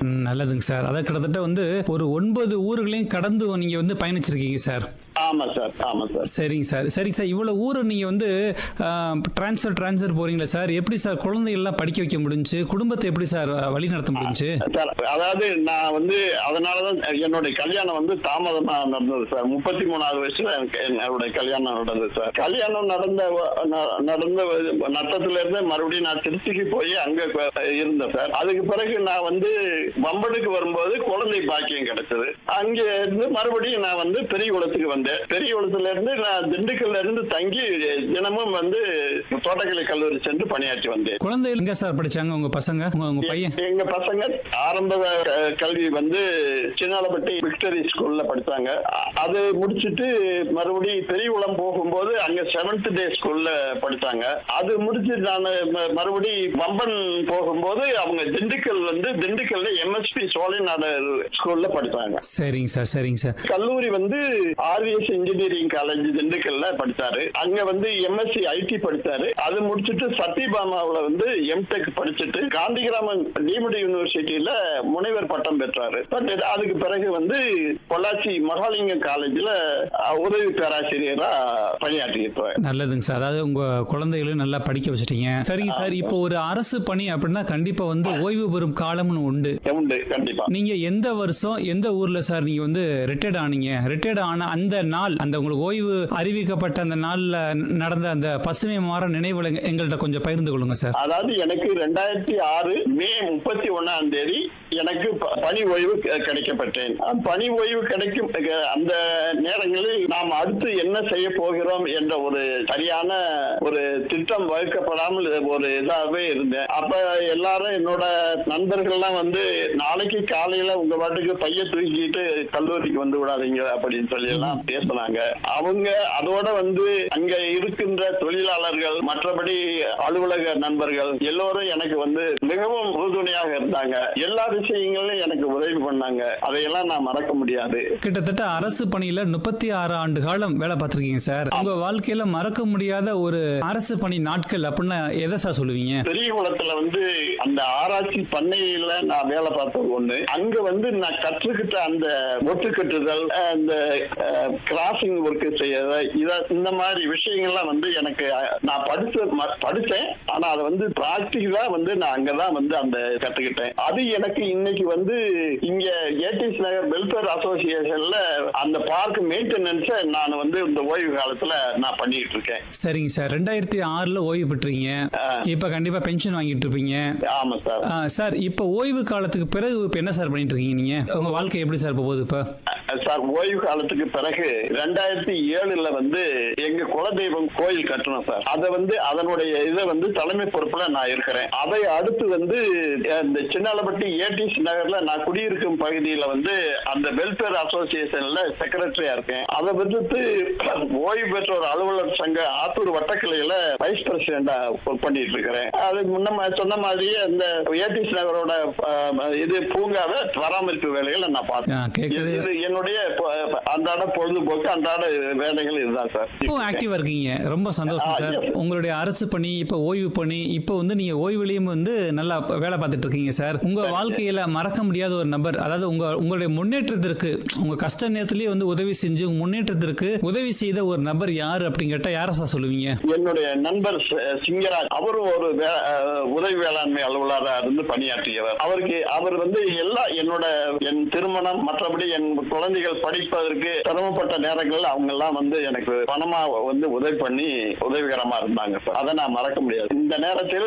ம், நல்லதுங்க சார் அதான் கிட்டத்தட்ட வந்து ஒரு ஒன்பது ஊர்களையும் கடந்து நீங்க வந்து பயணிச்சிருக்கீங்க சார் ஆமா சார் ஆமா சார் சரிங்க சார் சரிங்க சார் இவ்வளோ ஊர் நீங்கள் வந்து ட்ரான்ஸ்ஃபர் ட்ரான்ஸ்ஃபர் போறீங்களா சார் எப்படி சார் குழந்தைகள்லாம் படிக்க வைக்க முடிஞ்சு குடும்பத்தை எப்படி சார் வழி நடத்த முடிஞ்சு சார் அதாவது நான் வந்து அதனாலதான் என்னுடைய கல்யாணம் வந்து தாமதமா நடந்தது சார் முப்பத்தி மூணாவது வயசுல எனக்கு என்னுடைய கல்யாணம் நடந்தது சார் கல்யாணம் நடந்த வ- ந- நடந்த வ- நட்டத்துல இருந்து மறுபடியும் நான் திருச்சிக்கு போய் அங்க கொ- இருந்தேன் சார் அதுக்கு பிறகு நான் வந்து வம்பனுக்கு வரும்போது குழந்தை பாக்கியம் கிடைச்சது அங்க இருந்து மறுபடியும் நான் வந்து பெரியகுளத்துக்கு வந்தேன் பெரியகுளத்துல இருந்து நான் திண்டுக்கல்ல இருந்து தங்கி தினமும் வந்து தோட்டக்கலை கல்லூரி சென்று பணியாற்றி வந்தேன் குழந்தைகள் எங்க சார் படிச்சாங்க உங்க பசங்க உங்க உங்க பையன் எங்க பசங்க ஆரம்ப அஹ், கல்வி வந்து சின்னாலப்பட்டி விக்டரி ஸ்கூல்ல படிச்சாங்க அ- அது முடிச்சிட்டு மறுபடியும் பெரியகுளம் போகும்போது அங்க செவன்த் டே ஸ்கூல்ல படிச்சாங்க அது முடிச்சு நான் ம- மறுபடி வம்பன் போகும்போது அவங்க திண்டுக்கல் வந்து திண்டுக்கல்ல எம்எஸ்பி சோழநாடர் ஸ்கூல்ல படிச்சாங்க சரிங்க சார் சரிங்க சார் கல்லூரி வந்து ஆர்விஎஸ் இன்ஜினியரிங் காலேஜ் திண்டுக்கல்ல படிச்சாரு அங்க வந்து எம்எஸ்சி ஐடி படிச்சாரு அது முடிச்சிட்டு சத்யபாமாவுல வந்து எம்டெக் படிச்சுட்டு காந்திகிராமன் டீம்டு யூனிவர்சிட்டியில முனைவர் பட்டம் பெற்றாரு பட் அதுக்கு பிறகு வந்து பொள்ளாச்சி மகாலிங்கம் காலேஜ்ல அஹ், உதவி பேராசிரியரா பணியாற்றியிருப்பார் நல்லதுங்க சார் அதாவது உங்க குழந்தைகளையும் நல்லா படிக்க வச்சிட்டீங்க சரிங்க சார் இப்போ ஒரு அரசு பணி அப்படின்னா கண்டிப்பா வந்து ஓய்வு பெறும் காலம்னு உண்டு உண்டு கண்டிப்பா நீங்க எந்த வருஷம் எந்த ஊர்ல சார் நீங்க வந்து ரிட்டையர்ட் ஆனீங்க ரிட்டையர்ட் ஆன அந்த நாள் அந்த உங்களுக்கு ஓய்வு அறிவிக்கப்பட்ட அந்த நாள்ல நடந்த அந்த பசுமை மாற நினைவுகளை எங்க- எங்கள்ட்ட கொஞ்சம் பகிர்ந்து கொள்ளுங்க சார் அதாவது எனக்கு ரெண்டாயிரத்தி ஆறு மே முப்பத்தி ஒன்னாம் தேதி எனக்கு ப- பணி ஓய்வு க- கிடைக்கப்பட்டேன் அந்த பணி ஓய்வு கிடைக்கும் அஹ், அந்த நேரங்களில் நாம் அடுத்து என்ன செய்ய போகிறோம் என்ற ஒரு சரியான ஒரு திட்டம் வகுக்கப்படாமல் ஒரு இதாகவே இருந்தேன் அப்ப எல்லாரும் என்னோட நண்பர்கள்லாம் வந்து நாளைக்கு காலையில உங்க பாட்டுக்கு பைய தூக்கிட்டு கல்லூரிக்கு வந்து விடாதீங்க அப்படின்னு சொல்லி எல்லாம் பேசினாங்க அவங்க அதோட வந்து அங்க இருக்கின்ற தொழிலாளர்கள் மற்றபடி அலுவலக நண்பர்கள் எல்லோரும் எனக்கு வந்து மிகவும் உறுதுணையாக இருந்தாங்க எல்லா விஷயங்களும் எனக்கு உதவி பண்ணாங்க அதையெல்லாம் நான் மறக்க முடியாது கிட்டத்தட்ட அரசு பணியில முப்பத்தி ஆறு ஆண்டு காலம் வேலை பார்த்திருக்கீங்க சார் உங்க வாழ்க்கையில மறக்க முடியாத ஒரு அரசு பணி நாட்கள் அப்படின்னா எதை சார் சொல்லுவீங்க பெரிய குளத்துல வந்து அந்த ஆராய்ச்சி பண்ணையில நான் வேலை பார்த்தது ஒண்ணு அங்க வந்து நான் கற்றுக்கிட்ட அந்த ஒட்டு கட்டுதல் அந்த கிராசிங் ஒர்க் செய்யறது இத இந்த மாதிரி விஷயங்கள்லாம் வந்து எனக்கு அஹ், நான் படிச்ச ம- படிச்சேன் ஆனா அதை வந்து பிராக்டிகலா வந்து நான் அங்கதான் வந்து அந்த கத்துக்கிட்டேன் அது எனக்கு இன்னைக்கு வந்து இங்க ஏடிஸ் நகர் வெல்ஃபேர் அசோசியேஷன்ல அந்த பார்க் மெயின்டெனன்ஸ நான் வந்து இந்த ஓய்வு காலத்துல நான் பண்ணிட்டு இருக்கேன் சரிங்க சார் ரெண்டாயிரத்தி ஆறுல ஓய்வு பெற்றீங்க இப்ப கண்டிப்பா பென்ஷன் வாங்கிட்டு இருப்பீங்க ஆமா சார் ஆ, சார் இப்போ ஓய்வு காலத்துக்கு பிறகு இப்ப என்ன சார் பண்ணிட்டு இருக்கீங்க நீங்க உங்க வாழ்க்கை எப்படி சார் இப்ப போகுது இப்ப சார் ஓய்வு காலத்துக்கு பிறகு ரெண்டாயிரத்தி ஏழுல வந்து எங்க குலதெய்வம் கோயில் கட்டணும் சார் அதை வந்து அதனுடைய இதை வந்து தலைமை பொறுப்புல நான் இருக்கிறேன் அதை அடுத்து வந்து அஹ், இந்த சின்னாலப்பட்டி ஏடிஸ் நகர்ல நான் குடியிருக்கும் பகுதியில வந்து அந்த வெல்ஃபேர் அசோசியேஷன்ல செக்ரட்டரியா இருக்கேன் அதை விடுத்து ஓய்வு பெற்ற ஒரு அலுவலர் சங்க ஆத்தூர் வட்டக்கிளையில வைஸ் பிரசிடண்டா ஒர்க் பண்ணிட்டு இருக்கிறேன் அது முன்ன சொன்ன மாதிரியே அந்த ஏடிஸ் நகரோட அஹ், இது பூங்காவை பராமரிப்பு வேலைகளை நான் பார்த்தேன் ஆ, கேட்கவே இது என்னுடைய பொ- அன்றாட பொழுதுபோக்கு அன்றாட வேலைகள் இதுதான் சார் இப்போ ஆக்டிவா இருக்கீங்க ரொம்ப சந்தோஷம் ஆ, சார் yes. உங்களுடைய அரசு பணி இப்போ ஓய்வு பணி இப்போ வந்து நீங்க ஓய்வுலையும் வந்து நல்லா வேலை பார்த்துட்டு இருக்கீங்க சார் உங்க வாழ்க்கையில மறக்க முடியாத ஒரு நபர் அதாவது உங்க உங்களுடைய முன்னேற்றத்திற்கு உங்க கஷ்ட நேரத்திலேயே வந்து உதவி செஞ்சு உங்க முன்னேற்றத்திற்கு உதவி செய்த ஒரு நபர் யாரு அப்படின்னு கேட்டா யாரை சார் சொல்லுவீங்க என்னுடைய நண்பர் ச- சிங்கராஜ் அவரும் ஒரு வே- அஹ், உதவி வேளாண்மை அலுவலராக இருந்து பணியாற்றியவர் அவருக்கு அவர் வந்து எல்லா என்னோட என் திருமணம் மற்றபடி என் குழந்தைகள் படிப்பதற்கு சிரமப்பட்ட நேரங்களில் அவங்க எல்லாம் வந்து எனக்கு பணமா வந்து உதவி பண்ணி உதவிகரமா இருந்தாங்க சார் அதை நான் மறக்க முடியாது இந்த நேரத்தில்